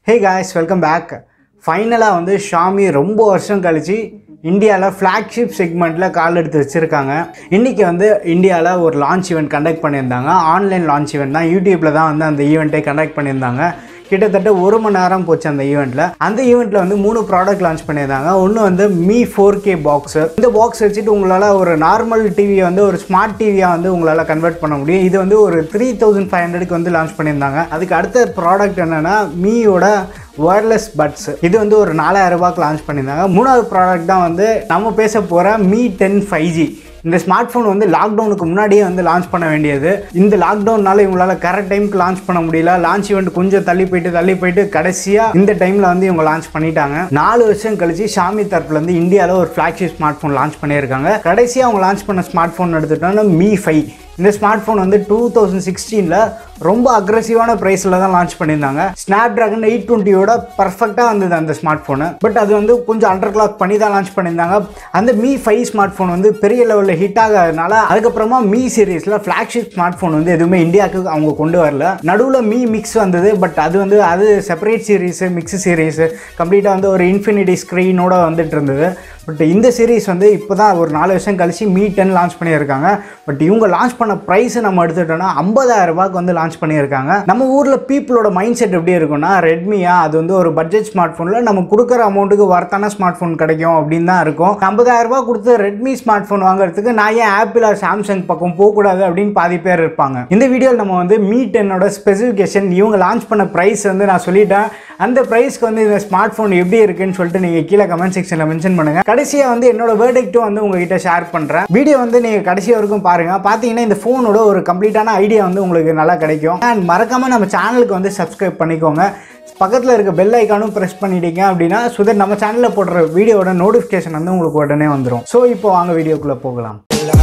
hey guys welcome back ஃபைனலாக வந்து Xiaomi ரொம்ப வருஷம் கழிச்சு இந்தியாவில் ஃப்ளாக்ஷிப் செக்மெண்ட்டில் கால் எடுத்து வச்சுருக்காங்க இன்றைக்கி வந்து இந்தியாவில் ஒரு லான்ச் ஈவெண்ட் கண்டக்ட் பண்ணியிருந்தாங்க ஆன்லைன் லான்ச் ஈவெண்ட் தான் யூடியூப்பில் தான் வந்து அந்த ஈவெண்ட்டை கண்டக்ட் பண்ணியிருந்தாங்க கிட்டத்தட்ட ஒரு மணி நேரம் போச்சு அந்த ஈவெண்ட்டில் அந்த ஈவெண்ட்டில் வந்து மூணு ப்ராடக்ட் லான்ச் பண்ணியிருந்தாங்க ஒன்று வந்து மீ ஃபோர் கே பாக்ஸு இந்த பாக்ஸ் வச்சுட்டு உங்களால் ஒரு நார்மல் டிவியை வந்து ஒரு ஸ்மார்ட் டிவியாக வந்து உங்களால் கன்வெர்ட் பண்ண முடியும் இது வந்து ஒரு த்ரீ தௌசண்ட் ஃபைவ் ஹண்ட்ரடுக்கு வந்து லான்ச் பண்ணியிருந்தாங்க அதுக்கு அடுத்த ப்ராடக்ட் என்னென்னா மீயோட ஒயர்லெஸ் பட்ஸ் இது வந்து ஒரு நாலாயிரம் ரூபாய்க்கு லான்ச் பண்ணியிருந்தாங்க மூணாவது ப்ராடக்ட் தான் வந்து நம்ம பேச போகிற மீ டென் ஃபைவ் ஜி இந்த ஸ்மார்ட் ஃபோன் வந்து லாக்டவுனுக்கு முன்னாடியே வந்து லான்ச் பண்ண வேண்டியது இந்த லாக்டவுன்னால இவங்களால கரெக்ட் டைமுக்கு லான்ச் பண்ண முடியல லான்ச் ஈவெண்ட் கொஞ்சம் தள்ளி போயிட்டு தள்ளி போயிட்டு கடைசியாக இந்த டைமில் வந்து இவங்க லான்ச் பண்ணிட்டாங்க நாலு வருஷம் கழிச்சு ஷாமி தரப்புல இருந்து இந்தியாவில் ஒரு ஃப்ளாக்ஷிப் ஸ்மார்ட் ஃபோன் லான்ச் பண்ணியிருக்காங்க கடைசியாக அவங்க லான்ச் பண்ண ஸ்மார்ட் ஃபோன் எடுத்துட்டோம்னா மீ ஃபைவ் இந்த ஸ்மார்ட் ஃபோன் வந்து டூ தௌசண்ட் சிக்ஸ்டீனில் ரொம்ப அக்ரெசிவான ப்ரைஸில் தான் லான்ச் பண்ணியிருந்தாங்க ஸ்னாப் ட்ராகன் எயிட் டுவெண்ட்டியோட பர்ஃபெக்டாக வந்தது அந்த ஸ்மார்ட் ஃபோனு பட் அது வந்து கொஞ்சம் அண்டர் கிளாக் பண்ணி தான் லான்ச் பண்ணியிருந்தாங்க அந்த மீ ஃபைவ் ஸ்மார்ட் ஃபோன் வந்து பெரிய லெவலில் ஹிட் ஆகாதனால அதுக்கப்புறமா மீ சீரீஸில் ஃப்ளாக்ஷிப் ஸ்மார்ட் ஃபோன் வந்து எதுவுமே இந்தியாவுக்கு அவங்க கொண்டு வரல நடுவில் மீ மிக்ஸ் வந்தது பட் அது வந்து அது செப்பரேட் சீரீஸு மிக்ஸ் சீரீஸு கம்ப்ளீட்டாக வந்து ஒரு இன்ஃபினிட்டி ஸ்க்ரீனோட வந்துட்டு இருந்தது பட் இந்த சீரீஸ் வந்து இப்போ தான் ஒரு நாலு வருஷம் கழிச்சு மீ டென் லான்ச் பண்ணியிருக்காங்க பட் இவங்க லான்ச் பண்ண ப்ரைஸ் நம்ம எடுத்துட்டோம்னா ஐம்பதாயிரம் ரூபாய்க்கு வந்து லான்ச் பண்ணியிருக்காங்க நம்ம ஊரில் பீப்புளோட மைண்ட் செட் எப்படி இருக்கும்னா ரெட்மியா அது வந்து ஒரு பட்ஜெட் ஸ்மார்ட் ஃபோனில் நம்ம கொடுக்குற அமௌண்ட்டுக்கு வர்த்தான ஸ்மார்ட் ஃபோன் கிடைக்கும் அப்படின்னு தான் இருக்கும் ஐம்பதாயிரம் ரூபாய் கொடுத்து ரெட்மி ஸ்மார்ட் ஃபோன் வாங்குறதுக்கு நான் ஏன் ஆப்பிள் ஆர் சாம்சங் பக்கம் போகக்கூடாது அப்படின்னு பாதி பேர் இருப்பாங்க இந்த வீடியோவில் நம்ம வந்து மீ டென்னோட ஸ்பெசிஃபிகேஷன் இவங்க லான்ச் பண்ண ப்ரைஸ் வந்து நான் சொல்லிட்டேன் அந்த ப்ரைஸ்க்கு வந்து இந்த ஸ்மார்ட் ஃபோன் எப்படி இருக்குன்னு சொல்லிட்டு நீங்கள் கீழே கமெண்ட் செக்ஷனில் மென்ஷன் பண்ணுங்கள் கடைசியாக வந்து என்னோட வேர்டிக்ட்டும் வந்து உங்ககிட்ட ஷேர் பண்ணுறேன் வீடியோ வந்து நீங்கள் கடைசி வரைக்கும் பாருங்கள் பார்த்தீங்கன்னா இந்த ஃபோனோட ஒரு கம்ப்ளீட்டான ஐடியா வந்து உங்களுக்கு நல்லா கிடைக்கும் அண்ட் மறக்காமல் நம்ம சேனலுக்கு வந்து சப்ஸ்கிரைப் பண்ணிக்கோங்க பக்கத்தில் இருக்க பெல் ஐக்கானும் ப்ரெஸ் பண்ணிட்டீங்க அப்படின்னா ஸோ தட் நம்ம சேனலில் போடுற வீடியோட நோட்டிஃபிகேஷன் வந்து உங்களுக்கு உடனே வந்துடும் ஸோ இப்போ வாங்க வீடியோக்குள்ளே போகலாம்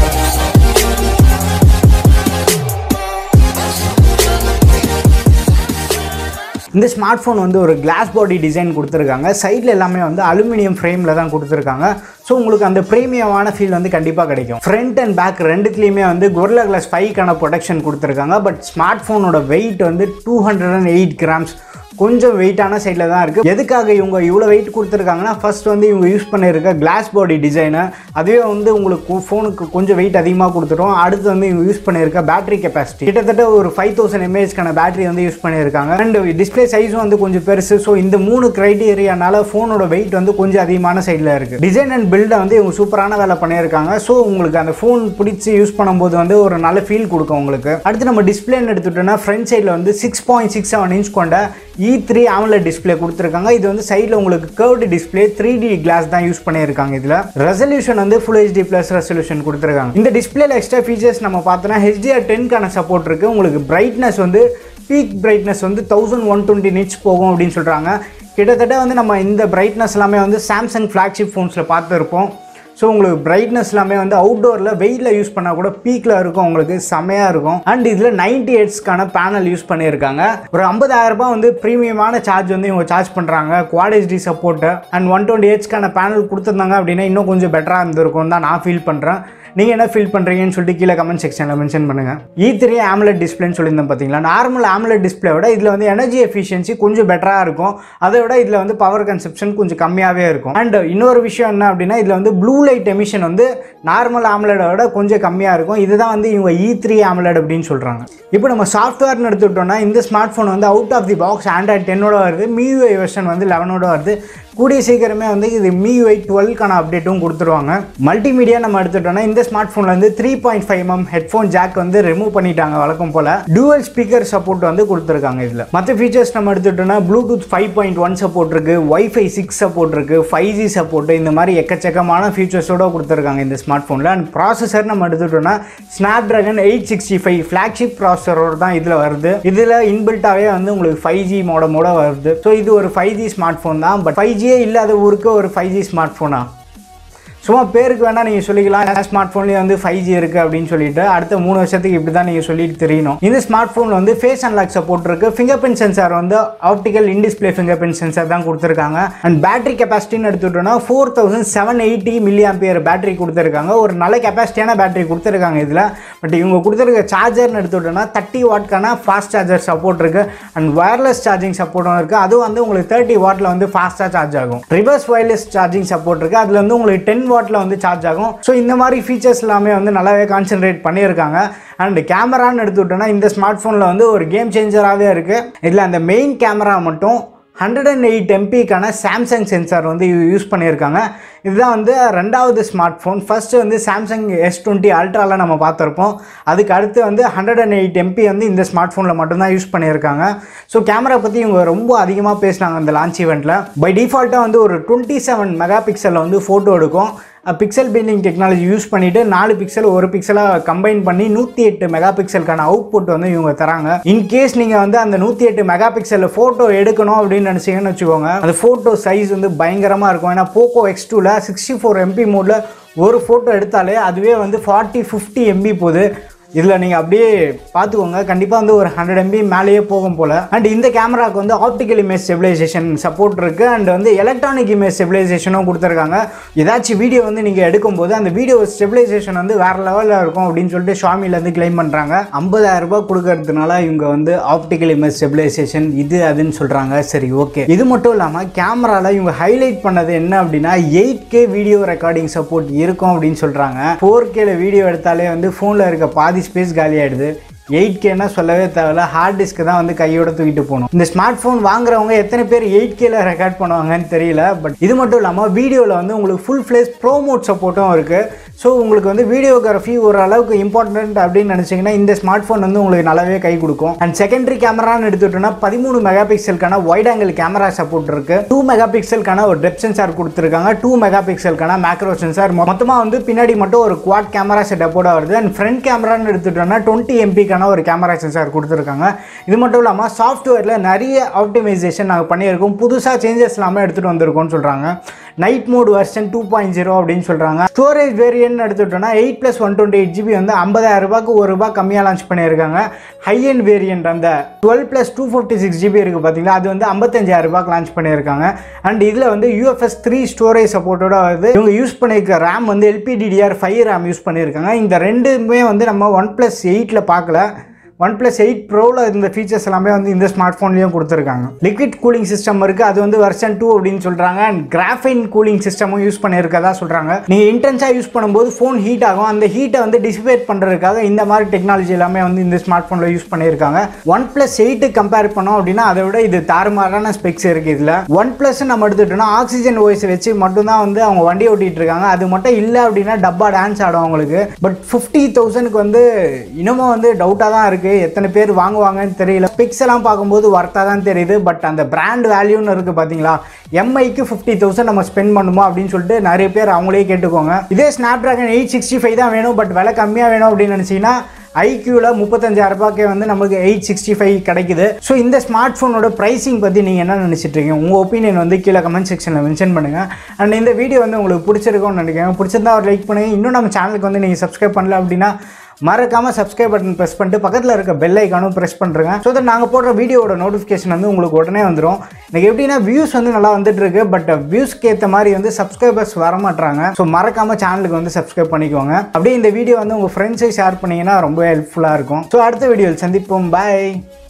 இந்த ஸ்மார்ட் ஃபோன் வந்து ஒரு கிளாஸ் பாடி டிசைன் கொடுத்துருக்காங்க சைடில் எல்லாமே வந்து அலுமினியம் ஃப்ரேமில் தான் கொடுத்துருக்காங்க ஸோ உங்களுக்கு அந்த ப்ரீமியமான ஃபீல் வந்து கண்டிப்பாக கிடைக்கும் ஃப்ரண்ட் அண்ட் பேக் ரெண்டுத்துலேயுமே வந்து கொர்லா கிளாஸ் ஃபைவ்க்கான ப்ரொடெக்ஷன் கொடுத்துருக்காங்க பட் ஸ்மார்ட் ஃபோனோட வெயிட் வந்து two hundred and eight grams கொஞ்சம் வெயிட்டான சைடில் தான் இருக்குது எதுக்காக இவங்க இவ்வளோ வெயிட் கொடுத்துருக்காங்கன்னா ஃபர்ஸ்ட் வந்து இவங்க யூஸ் பண்ணியிருக்க கிளாஸ் பாடி டிசைனு அதுவே வந்து உங்களுக்கு ஃபோனுக்கு கொஞ்சம் வெயிட் அதிகமாக கொடுத்துரும் அடுத்து வந்து இவங்க யூஸ் பண்ணியிருக்க பேட்டரி கெப்பாசிட்டி கிட்டத்தட்ட ஒரு ஃபைவ் தௌசண்ட் எம்ஏஹெச்க்கான பேட்டரி வந்து யூஸ் பண்ணியிருக்காங்க அண்ட் டிஸ்பிளே சைஸும் வந்து கொஞ்சம் பெருசு ஸோ இந்த மூணு க்ரைட்டீரியானால ஃபோனோட வெயிட் வந்து கொஞ்சம் அதிகமான சைடில் இருக்குது டிசைன் அண்ட் பில்டை வந்து இவங்க சூப்பரான வேலை பண்ணியிருக்காங்க ஸோ உங்களுக்கு அந்த ஃபோன் பிடிச்சி யூஸ் பண்ணும்போது வந்து ஒரு நல்ல ஃபீல் கொடுக்கும் உங்களுக்கு அடுத்து நம்ம டிஸ்பிளேன்னு எடுத்துட்டோம்னா ஃப்ரண்ட் சைடில் வந்து six point six seven inch கொண்ட இ த்ரீ ஆம்லெட் டிஸ்பிளே கொடுத்துருக்காங்க இது வந்து சைடில் உங்களுக்கு curved display three D glass தான் யூஸ் பண்ணியிருக்காங்க இதில் ரெசல்யூஷன் வந்து ஃபுல் ஹெச்டி ப்ளஸ் ரெசல்யூஷன் கொடுத்துருக்காங்க இந்த டிஸ்பிளேல எக்ஸ்ட்ரா ஃபீச்சர்ஸ் நம்ம பார்த்தோன்னா ஹெச்டிஆர் டென்க்கான சப்போர்ட் இருக்குது உங்களுக்கு பிரைட்னஸ் வந்து பீக் பிரைட்னஸ் வந்து தௌசண்ட் ஒன் டுவெண்ட்டி நிட்ஸ் போகும் அப்படின்னு சொல்கிறாங்க கிட்டத்தட்ட வந்து நம்ம இந்த பிரைட்னஸ் எல்லாமே வந்து சாம்சங் ஃப்ளாக்ஷிப் ஃபோன்ஸில் பார்த்துருப்போம் ஸோ உங்களுக்கு பிரைட்னஸ் எல்லாமே வந்து அவுட்டோரில் வெயிலில் யூஸ் பண்ணால் கூட பீக்கில் இருக்கும் உங்களுக்கு செமையாக இருக்கும் அண்ட் இதில் நைன்டி எயிட்ஸ்க்கான பேனல் யூஸ் பண்ணியிருக்காங்க ஒரு ஐம்பதாயிரம் ரூபாய் வந்து ப்ரீமியமான சார்ஜ் வந்து இவங்க சார்ஜ் பண்ணுறாங்க quad HD support and one twenty எயிட்ஸ்க்கான பேனல் கொடுத்துருந்தாங்க அப்படின்னா இன்னும் கொஞ்சம் பெட்டராக இருந்திருக்கும் தான் நான் ஃபீல் பண்ணுறேன் நீங்கள் என்ன ஃபீல் பண்ணுறீங்கன்னு சொல்லிட்டு கீழே கமெண்ட் செக்ஷனில் மென்ஷன் பண்ணுங்கள் இ த்ரீ ஆம்லெட் டிஸ்பிளேன்னு சொல்லியிருந்தேன் பார்த்தீங்களா நார்மல் ஆம்லெட் டிஸ்பிளே விட இதில் வந்து எனர்ஜி எஃபிஷியன்சி கொஞ்சம் பெட்டராக இருக்கும் அதை விட இதில் வந்து பவர் கன்சப்ஷன் கொஞ்சம் கம்மியாகவே இருக்கும் அண்ட் இன்னொரு விஷயம் என்ன அப்படின்னா இதில் வந்து ப்ளூ லைட் எமிஷன் வந்து நார்மல் ஆம்லெட்டை விட கொஞ்சம் கம்மியாக இருக்கும் இதுதான் வந்து இவங்க இ த்ரீ ஆம்லெட் அப்படின்னு சொல்கிறாங்க இப்போ நம்ம சாஃப்ட்வேர்னு எடுத்துக்கிட்டோம்னா இந்த ஸ்மார்ட் ஃபோன் வந்து out of the box android டென்னோட வருது மியூஐ வெர்ஷன் வந்து லெவனோட வருது கூடிய சீக்கிரமே வந்து இது மியூஐ டுவெல்க்கான அப்டேட்டும் கொடுத்துருவாங்க மல்டிமீடியா நம்ம எடுத்துட்டோம்னா இந்த ஸ்மார்ட் ஃபோனில் வந்து three point five M headphone jack வந்து ரிமூவ் பண்ணிட்டாங்க வழக்கம் போல் டூவல் ஸ்பீக்கர் சப்போர்ட் வந்து கொடுத்துருக்காங்க இதில் மற்ற ஃபீச்சர்ஸ் நம்ம எடுத்துட்டோம்னா bluetooth five point one support இருக்கு வைஃபை சிக்ஸ் சப்போர்ட் இருக்கு ஃபைவ் ஜி சப்போர்ட் இந்த மாதிரி எக்கச்சக்கமான ஃபீச்சர்ஸோட கொடுத்துருக்காங்க இந்த ஸ்மார்ட் ஃபோனில் அண்ட் ப்ராசஸர் நம்ம எடுத்துட்டோம்னா snap dragon eight sixty five flagship ப்ராசஸரோட தான் இதில் வருது இதில் இன்பில்ட்டாகவே வந்து உங்களுக்கு ஃபைவ் ஜி மோடமோட வருது ஸோ இது ஒரு ஃபைவ் ஜி ஸ்மார்ட் ஃபோன் தான் பட் ஃபைவ் ஜியே இல்லாத ஊருக்கு ஒரு ஃபைவ் ஜி ஸ்மார்ட் ஃபோனா சும்மா பேருக்கு வேணால் நீங்கள் சொல்லிக்கலாம் ஸ்மார்ட் ஃபோன்லேயே வந்து ஃபைவ் ஜி இருக்குது அப்படின்னு சொல்லிட்டு அடுத்த மூணு வருஷத்துக்கு இப்படி தான் நீங்கள் சொல்லிட்டு தெரியணும் இந்த ஸ்மார்ட் ஃபோன் வந்து ஃபேஸ் அன்லாக் சப்போர்ட் இருக்கு ஃபிங்கர் பிரிண்ட் சென்சார் வந்து optical in display finger print sensor தான் கொடுத்துருக்காங்க அண்ட் பேட்டரி கெப்பாசிட்டின்னு எடுத்துட்டோம்னா four thousand seven eighty milliampere battery கொடுத்துருக்காங்க ஒரு நல்ல கெப்பாசிட்டியான பேட்டரி கொடுத்துருக்காங்க இதில் பட் இவங்க கொடுத்துருக்க சார்ஜர்னு எடுத்துட்டோம்னா தேர்ட்டி வாட்க்கான ஃபாஸ்ட் சார்ஜர் சப்போர்ட் இருக்கு அண்ட் வயர்லெஸ் சார்ஜிங் சப்போர்ட்டும் இருக்கு அதுவும் வந்து உங்களுக்கு தேர்ட்டி வாட்டில் வந்து ஃபாஸ்ட்டாக சார்ஜ் ஆகும் ரிவர்ஸ் வயர்லெஸ் சார்ஜிங் சப்போர்ட் இருக்கு அதில் வந்து உங்களுக்கு டென் வாட்டில் வந்து சார்ஜ் ஆகும் ஸோ இந்த மாதிரி ஃபீச்சர்ஸ் எல்லாமே வந்து நல்லாவே கான்சென்ட்ரேட் பண்ணியிருக்காங்க அண்ட் கேமரான்னு எடுத்துக்கிட்டோன்னா இந்த ஸ்மார்ட் ஃபோனில் வந்து ஒரு கேம் சேஞ்சராகவே இருக்குது இதில் அந்த மெயின் கேமரா மட்டும் ஹண்ட்ரட் அண்ட் எயிட் எம்பிக்கான சாம்சங் சென்சார் வந்து யூஸ் பண்ணியிருக்காங்க இதுதான் வந்து ரெண்டாவது ஸ்மார்ட் ஃபோன் ஃபஸ்ட்டு வந்து சாம்சங் எஸ் டுவெண்ட்டி அல்ட்ராவில் நம்ம பார்த்துருப்போம் அதுக்கு அடுத்து வந்து ஹண்ட்ரட் அண்ட் எயிட் எம்பி வந்து இந்த ஸ்மார்ட் ஃபோனில் மட்டும்தான் யூஸ் பண்ணியிருக்காங்க ஸோ கேமரா பற்றி இவங்க ரொம்ப அதிகமாக பேசினாங்க அந்த லான்ச் ஈவெண்ட்டில் பை டிஃபால்ட்டாக வந்து ஒரு டுவெண்ட்டி செவன் மெகா பிக்சலில் வந்து ஃபோட்டோ எடுக்கும் பிக்சல் பில்டிங் டெக்னாலஜி யூஸ் பண்ணிவிட்டு நாலு பிக்சல் ஒரு பிக்சலாக கம்பைன் பண்ணி நூற்றி எட்டு மெகா பிக்சலுக்கான அவுட்புட் வந்து இவங்க தராங்க இன்கேஸ் நீங்கள் வந்து அந்த நூற்றி எட்டு மெகா பிக்சலில் ஃபோட்டோ எடுக்கணும் அப்படின்னு நினச்சிங்கன்னு வச்சுக்கோங்க அந்த ஃபோட்டோ சைஸ் வந்து பயங்கரமாக இருக்கும் ஏன்னா போக்கோ எக்ஸ் டூவில் சிக்ஸ்டி ஃபோர் எம்பி மோடில் ஒரு ஃபோட்டோ எடுத்தாலே அதுவே வந்து ஃபார்ட்டி ஃபிஃப்டி எம்பி போகுது இதில் நீங்கள் அப்படியே பார்த்துக்கோங்க கண்டிப்பாக வந்து ஒரு ஹண்ட்ரட் எம்பி மேலேயே போகும் போல் அண்ட் இந்த கேமராவுக்கு வந்து ஆப்டிக்கல் இமேஜ் ஸ்டெபிலைசேஷன் சப்போர்ட் இருக்குது அண்ட் வந்து எலக்ட்ரானிக் இமேஜ் ஸ்டெபிலைசேஷனும் கொடுத்துருக்காங்க ஏதாச்சும் வீடியோ வந்து நீங்கள் எடுக்கும்போது அந்த வீடியோ ஸ்டெபிலைசேஷன் வந்து வேறு லெவலில் இருக்கும் அப்படின்னு சொல்லிட்டு ஷாமிலேருந்து கிளைம் பண்ணுறாங்க ஐம்பதாயிரம் ரூபாய் கொடுக்கறதுனால இவங்க வந்து ஆப்டிக்கல் இமேஜ் ஸ்டெபிலைசேஷன் இது அதுன்னு சொல்கிறாங்க சரி ஓகே இது மட்டும் இல்லாமல் கேமராவில் இவங்க ஹைலைட் பண்ணது என்ன அப்படின்னா eight K video recording support இருக்கும் அப்படின்னு சொல்கிறாங்க ஃபோர் கேல வீடியோ எடுத்தாலே வந்து ஃபோனில் இருக்க பாதி ஸ்பேஸ் காலி ஆயிடுது எயிட் கேனா சொல்லவே தேவையில்ல ஹார்ட் டிஸ்க்கு தான் வந்து கையோட தூக்கிட்டு போகணும் இந்த ஸ்மார்ட் ஃபோன் வாங்குறவங்க எத்தனை பேர் எயிட் கேல ரெக்கார்ட் பண்ணுவாங்கன்னு தெரியல பட் இது மட்டும் இல்லாமல் வீடியோவில் வந்து உங்களுக்கு ஃபுல் ஃப்ளேஸ் ப்ரோ மோட் சப்போர்ட்டும் இருக்குது ஸோ உங்களுக்கு வந்து வீடியோகிராஃபி ஒரு அளவுக்கு இம்பார்ட்டன்ட் அப்படின்னு நினச்சிங்கன்னா இந்த ஸ்மார்ட் ஃபோன் வந்து உங்களுக்கு நல்லாவே கை கொடுக்கும் அண்ட் செகண்டரி கேமரான்னு எடுத்துட்டோம்னா பதிமூணு மெகா பிக்சலுக்கான வைட் ஆங்கிள் கேமரா சப்போர்ட் இருக்கு டூ மெகா பிக்சலுக்கான ஒரு டெப் சென்சார் கொடுத்துருக்காங்க டூ மெகா பிக்சலுக்கான மேக்ரோ சென்சார் மொத்தமாக வந்து பின்னாடி மட்டும் ஒரு குவாட் கேமரா செட்டப்போட வருது அண்ட் ஃப்ரண்ட் கேமரான்னு எடுத்துட்டோம்னா டுவெண்ட்டி எம்பிக்கான ஒரு கேமரா சென்சார் கொடுத்துருக்காங்க இது மட்டும் இல்லாமல் சாஃப்ட்வேரில் நிறைய ஆப்டிமைசேஷன் நாங்கள் பண்ணியிருக்கோம் புதுசாக சேஞ்சஸ் இல்லாமல் எடுத்துகிட்டு வந்திருக்கோம்னு சொல்கிறாங்க night mode version two point zero அப்படின்னு சொல்கிறாங்க ஸ்டோரேஜ் வேரியன்ட் எடுத்துட்டோம்னா eight plus one twenty eight GB வந்து ஐம்பதாயிரம் ரூபாய்க்கு ஒரு ரூபாய் கம்மியாக லான்ச் பண்ணியிருக்காங்க ஹை அண்ட் வேரியன்ட் அந்த twelve plus two fifty six GB இருக்குது பார்த்தீங்களா அது வந்து ஐம்பத்தஞ்சாயிரம் ரூபாய்க்கு லான்ச் பண்ணியிருக்காங்க அண்ட் இதில் வந்து யூஎஃப்எஸ் த்ரீ ஸ்டோரேஜ் சப்போர்ட்டோட வருது இவங்க யூஸ் பண்ணியிருக்க ரேம் வந்து எல்பிடிடிஆர் ஃபைவ் ரேம் யூஸ் பண்ணியிருக்காங்க இந்த ரெண்டுமே வந்து நம்ம ஒன் ப்ளஸ் எயிட்டில் பார்க்கல ஒன் ப்ளஸ் எயிட் ப்ரோவில் இந்த ஃபீச்சர்ஸ் எல்லாமே வந்து இந்த ஸ்மார்ட் ஃபோன்லேயும் கொடுத்துருக்காங்க லிக்விட் கூலிங் சிஸ்டம் இருக்குது அது வந்து வெர்ஷன் டூ அப்படின்னு சொல்கிறாங்க அண்ட் கிராஃபைன் கூலிங் சிஸ்டமும் யூஸ் பண்ணியிருக்கதா சொல்கிறாங்க நீங்கள் இன்டென்ஸாக யூஸ் பண்ணும்போது ஃபோன் ஹீட் ஆகும் அந்த ஹீட்டை வந்து டிசிபேட் பண்ணுறதுக்காக இந்த மாதிரி டெக்னாலஜி எல்லாமே வந்து இந்த ஸ்மார்ட் ஃபோனில் யூஸ் பண்ணியிருக்காங்க ஒன் ப்ளஸ் எயிட்டு கம்பேர் பண்ணோம் அப்படின்னா அதை விட இது தாறுமாறான ஸ்பெக்ஸ் இருக்குது இதில் ஒன் ப்ளஸ் நம்ம எடுத்துட்டோம்னா ஆக்சிஜன் ஓய்ஸ் வச்சு மட்டும்தான் வந்து அவங்க வண்டி ஓட்டிகிட்டு இருக்காங்க அது மட்டும் இல்லை அப்படின்னா டப்பா டான்ஸ் ஆடும் அவங்களுக்கு பட் ஃபிஃப்டி தௌசண்ட்க்கு வந்து இன்னமும் வந்து டவுட்டாக தான் இருக்குது எத்தனை பேர் வாங்குவாங்கன்னு தெரியல பிக்ஸ் எல்லாம் பார்க்கும்போது ஒர்த்தாக தான் தெரியுது பட் அந்த பிராண்ட் வேல்யூன்னு இருக்குது பார்த்தீங்களா எம்ஐக்கு ஃபிஃப்டி தௌசண்ட் நம்ம ஸ்பெண்ட் பண்ணுமா அப்படின்னு சொல்லிட்டு நிறைய பேர் அவங்களே கேட்டுக்கோங்க இதே snap dragon eight sixty five தான் வேணும் பட் விலை கம்மியாக வேணும் அப்படின்னு நினச்சிங்கன்னா ஐக்யூவில் முப்பத்தஞ்சாயிரம் ரூபாய்க்கே வந்து நமக்கு எயிட் சிக்ஸ்டி ஃபைவ் கிடைக்குது ஸோ இந்த ஸ்மார்ட் ஃபோனோட ப்ரைஸிங் பற்றி நீங்கள் என்ன நினச்சிட்டு இருக்கீங்க உங்கள் ஒப்பீனியன் வந்து கீழே கமெண்ட் செக்ஷனில் மென்ஷன் பண்ணுங்கள் அண்ட் இந்த வீடியோ வந்து உங்களுக்கு பிடிச்சிருக்கும்னு நினைக்கிறேன் பிடிச்சிருந்தா ஒரு லைக் பண்ணுங்கள் இன்னும் நம்ம சேனலுக்கு வந்து நீங்கள் சப்ஸ்கிரைப் பண்ணல அப்படின்னா மறக்காமல் சப்ஸ்கிரைப் பட்டன் ப்ரெஸ் பண்ணிட்டு பக்கத்தில் இருக்க பெல் ஐக்கானும் ப்ரெஸ் பண்ணுறேங்க ஸோ தட் நாங்கள் போடுற வீடியோட நோட்டிஃபிகேஷன் வந்து உங்களுக்கு உடனே வந்துடும் எனக்கு எப்படின்னா வியூஸ் வந்து நல்லா வந்துட்டு இருக்கு பட் வியூஸ்க்கு ஏற்ற மாதிரி வந்து சப்ஸ்கிரைபர்ஸ் வர மாட்டாங்க ஸோ மறக்காமல் சேனலுக்கு வந்து சப்ஸ்கிரைப் பண்ணிக்கோங்க அப்படியே இந்த வீடியோ வந்து உங்கள் ஃப்ரெண்ட்ஸை ஷேர் பண்ணிங்கன்னா ரொம்ப ஹெல்ப்ஃபுல்லாக இருக்கும் ஸோ அடுத்த வீடியோவில் சந்திப்போம் பாய்